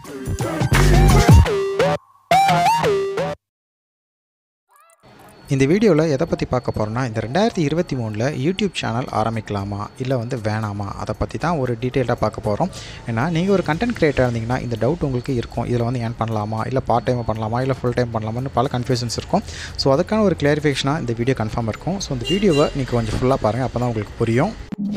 இந்த வீடியோவில் எதை பற்றி பார்க்க போகிறோன்னா இந்த ரெண்டாயிரத்தி இருபத்தி மூணில் யூடியூப் சேனல் ஆரம்பிக்கலாமா இல்லை வந்து வேணாமா அதை பற்றி தான் ஒரு டீட்டெயிலாக பார்க்க போகிறோம் ஏன்னா நீங்கள் ஒரு கண்டென்ட் கிரியேட்டர் இருந்தீங்கன்னா இந்த டவுட் உங்களுக்கு இருக்கும் இதில் வந்து ஏன் பண்ணலாமா இல்லை பார்ட் டைம் பண்ணலாமா இல்லை ஃபுல் டைம் பண்ணலாமான்னு பல கன்ஃபியூஷன்ஸ் இருக்கும் ஸோ அதுக்கான ஒரு கிளாரிஃபிகேஷனாக இந்த வீடியோ கன்ஃபார்ம் இருக்கும் ஸோ இந்த வீடியோவை நீங்கள் கொஞ்சம் ஃபுல்லாக பாருங்கள் அப்போ தான் உங்களுக்கு புரியும்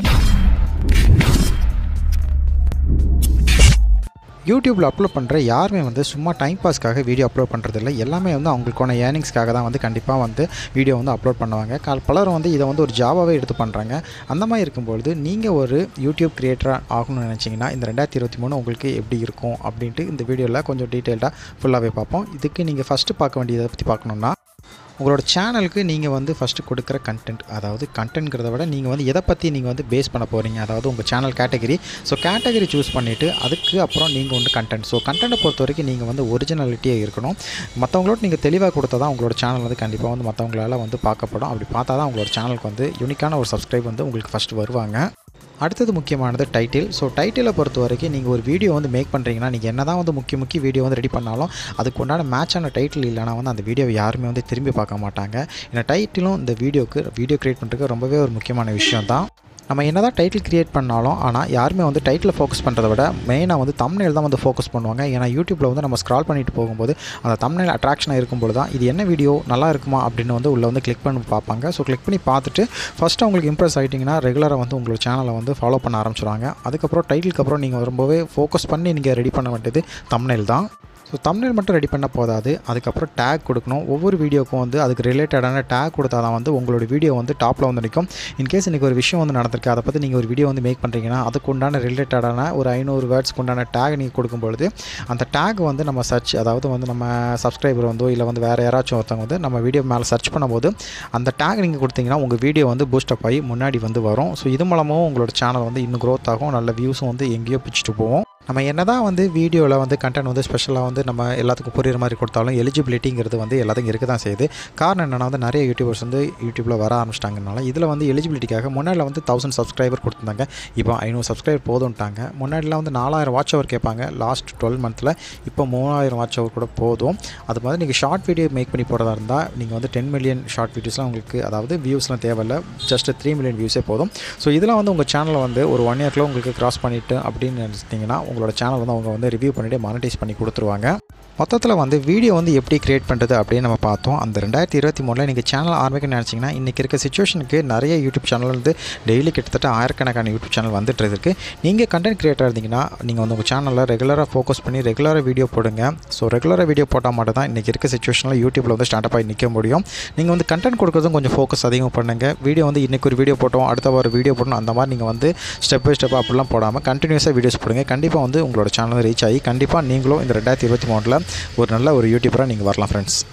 யூடியூப்பில் அப்லோட் பண்ணுற யாருமே வந்து சும்மா டைம் பாஸ்க்காக வீடியோ அப்லோட் பண்ணுறதில்ல எல்லாமே வந்து அவங்களுக்கான ஏர்னிங்ஸ்க்காக தான் வந்து கண்டிப்பாக வந்து வீடியோ வந்து அப்லோட் பண்ணுவாங்க கால் பலரும் வந்து இதை வந்து ஒரு ஜாபாவே எடுத்து பண்ணுறாங்க அந்த மாதிரி இருக்கும்பொழுது நீங்கள் ஒரு யூடியூப் கிரியேட்டராக ஆகணும்னு நினச்சிங்கன்னா இந்த ரெண்டாயிரத்தி இருபத்தி மூணு உங்களுக்கு எப்படி இருக்கும் அப்படின்ட்டு இந்த வீடியோவில் கொஞ்சம் டீட்டெயில்டாக ஃபுல்லாகவே பார்ப்போம் இதுக்கு நீங்கள் ஃபஸ்ட்டு பார்க்க வேண்டியதை பற்றி பார்க்கணுன்னா உங்களோட சேனலுக்கு நீங்கள் வந்து ஃபஸ்ட்டு கொடுக்குற கண்டென்ட் அதாவது கண்டென்ட்ங்கிறத விட நீங்கள் வந்து எதை பற்றி நீங்கள் வந்து பேஸ் பண்ண போகிறீங்க அதாவது உங்கள் channel category so category choose பண்ணிவிட்டு அதுக்கு அப்புறம் நீங்கள் வந்து கண்டென்ட் ஸோ கண்டென்ட்டை பொறுத்த வரைக்கும் நீங்கள் வந்து ஒரிஜினாலிட்டியாக இருக்கணும் மற்றவங்களோட நீங்கள் தெளிவாக கொடுத்தா தான் உங்களோட சேனல் வந்து கண்டிப்பாக வந்து மற்றவங்களால வந்து பார்க்கப்படும் அப்படி பார்த்தா தான் உங்களோட சேனலுக்கு வந்து யூனிக்கான ஒரு சப்ஸ்கிரைப் வந்து உங்களுக்கு ஃபஸ்ட்டு வருவாங்க அடுத்தது முக்கியமானது டைட்டில் ஸோ டைட்டிலை பொறுத்த வரைக்கும் நீங்கள் ஒரு வீடியோ வந்து மேக் பண்ணுறீங்கன்னா நீங்கள் என்ன தான் வந்து முக்கிய முக்கிய வீடியோ வந்து ரெடி பண்ணாலும் அதுக்கு உண்டான மேட்சான டைட்டில் இல்லைனா வந்து அந்த வீடியோவை யாருமே வந்து திரும்பி பார்க்க மாட்டாங்க ஏன்னா டைட்டிலும் இந்த வீடியோக்கு வீடியோ க்ரியேட் பண்ணுறதுக்கு ரொம்பவே ஒரு முக்கியமான விஷயம் தான் நம்ம என்ன தான் டைட்டில் க்ரியேட் பண்ணாலும் ஆனால் யாருமே வந்து டைட்டில் ஃபோக்கஸ் பண்ணுறத விட மெயினாக வந்து தம்னேல் தான் வந்து ஃபோக்கஸ் பண்ணுவாங்க ஏன்னா யூடியூப்பில் வந்து நம்ம ஸ்க்ரால் பண்ணிட்டு போகும்போது அந்த தம்னேல் அட்ராக்ஷனாக இருக்கும்போது தான் இது என்ன வீடியோ நல்லா இருக்குமா அப்படின்னு வந்து உள்ளே வந்து கிளிக் பண்ணி பார்ப்பாங்க ஸோ கிளிக் பண்ணி பார்த்துட்டு ஃபஸ்ட்டு அவங்களுக்கு இம்ப்ரெஸ் ஆகிட்டிங்கன்னா ரெகுலராக வந்து உங்களோட சேனலை வந்து ஃபாலோ பண்ண ஆரம்பிச்சிடுவாங்க அதுக்கப்புறம் டைட்டிலுக்கு அப்புறம் நீங்கள் ரொம்பவே ஃபோக்கஸ் பண்ணி நீங்கள் ரெடி பண்ண வேண்டியது தம்னேல் தான் ஸோ தம்ப்நெயில் மட்டும் ரெடி பண்ண போதாது அதுக்கப்புறம் டேக் கொடுக்கணும் ஒவ்வொரு வீடியோக்கும் வந்து அதுக்கு ரிலேட்டடான டேக் கொடுத்தா தான் வந்து உங்களோட வீடியோ வந்து டாப்பில் வந்து நிற்கும் இன்கேஸ் இன்றைக்கி ஒரு விஷயம் வந்து நடந்திருக்கு அதை பற்றி நீங்கள் ஒரு வீடியோ வந்து மேக் பண்ணுறீங்கன்னா அதுக்கு உண்டான ரிலேட்டடான ஒரு ஐநூறு வேர்ட்ஸ்க்கு உண்டான டேக் நீங்கள் கொடுக்கும்பொழுது அந்த டேக் வந்து நம்ம சர்ச் அதாவது வந்து நம்ம சப்ஸ்கிரைபர் வந்தோ இல்லை வந்து வேறு யாராச்சும் ஒருத்தவங்க வந்து நம்ம வீடியோ மேலே சர்ச் பண்ணும்போது அந்த டேக் நீங்கள் கொடுத்தீங்கன்னா உங்கள் வீடியோ வந்து பூஸ்டப் ஆகி முன்னாடி வந்து வரும் ஸோ இது மூலமாகவும் உங்களோட சேனல் வந்து இன்னும் க்ரோத் ஆகும் நல்ல வியூஸும் வந்து எங்கேயோ பிடிச்சிட்டு போவோம் நம்ம என்ன தான் வந்து வீடியோவில் வந்து கண்டென்ட் வந்து ஸ்பெஷலாக வந்து நம்ம எல்லாத்துக்கும் புரியுற மாதிரி கொடுத்தாலும் எலிஜிபிலிட்டிங்கிறது வந்து எல்லாத்துக்கும் இருக்க தான் செய்யுது காரணம் என்னென்னா வந்து நிறைய யூடியூபர்ஸ் வந்து யூடியூப்பில் வர ஆரம்பிச்சிட்டாங்கனால இதில் வந்து எலிஜிபிலிட்டிக்காக முன்னாடியில் வந்து தௌசண்ட் சப்ஸ்கிரைபர் கொடுத்துருந்தாங்க இப்போ ஐநூறு சப்ஸ்கிரைபர் போதும்ட்டாங்க முன்னாடிலாம் வந்து நாலாயிரம் வாட்ச் அவர் கேட்பாங்க லாஸ்ட் டுவெல் மந்த்தில் இப்போ மூணாயிரம் வாட்ச் அவர் கூட போதும் அது மாதிரி நீங்கள் ஷார்ட் வீடியோ மேக் பண்ணி போகிறதா இருந்தால் நீங்கள் வந்து டென் மில்லியன் ஷார்ட் வீடியோஸ்லாம் உங்களுக்கு அதாவது வியூஸ்லாம் தேவையில்லை ஜஸ்ட் த்ரீ மில்லியன் வியூஸே போதும் ஸோ இதெல்லாம் வந்து உங்கள் சேனலை வந்து ஒரு ஒன் இயர்க்குள்ள உங்களுக்கு கிராஸ் பண்ணிவிட்டு அப்படின்னு நினச்சிட்டிங்கன்னா உங்களோட சேனல் வந்து அவங்க வந்து ரிவ்யூ பண்ணிவிட்டு மானிட்டைஸ் பண்ணி கொடுத்துருவாங்க மொத்தத்தில் வந்து வீடியோ வந்து எப்படி க்ரியேட் பண்ணுறது அப்படின்னு நம்ம பார்த்தோம் அந்த ரெண்டாயிரத்தி இருபத்தி மூணில் நீங்கள் சேனல் ஆரம்பிக்கணும்னு நினச்சிங்கன்னா இன்றைக்கி இருக்க சுச்சுவேஷனுக்கு நிறைய யூடியூப் சேனல் வந்து டெய்லி கிட்டத்தட்ட ஆயிரக்கணக்கான யூடியூப் சேனல் வந்துட்டு இருக்கு நீங்கள் கண்டென்ட் கிரியேட்டர் இருந்தீங்கன்னா நீங்கள் வந்து உங்கள் சேனலில் ரெகுலராக ஃபோக்கஸ் பண்ணி ரெகுலராக வீடியோ போடுங்க ஸோ ரெகுலராக வீடியோ போட்டால் மட்டும் தான் இன்றைக்கி இருக்க சுச்சுவேஷனில் யூடியூப்பில் வந்து ஸ்டார்ட் ஆகி நிற்க முடியும் நீங்கள் வந்து கண்டென்ட் கொடுக்குறதும் கொஞ்சம் ஃபோக்கஸ் அதிகம் பண்ணுங்கள் வீடியோ வந்து இன்றைக்கி ஒரு வீடியோ போட்டோம் அடுத்த ஒரு வீடியோ போட்டோம் அந்த மாதிரி நீங்கள் வந்து ஸ்டெப் பை ஸ்டெப் அப்படிலாம் போடாமல் கண்டினியூஸாக வீடியோஸ் போடுங்க கண்டிப்பாக வந்து உங்களோட சேனல் ரீச் ஆகி கண்டிப்பாக நீங்களும் இந்த ரெண்டாயிரத்தி இருபத்தி மூணில் ஒரு நல்ல ஒரு யூடியூபராக நீங்கள் வரலாம் ஃப்ரெண்ட்ஸ்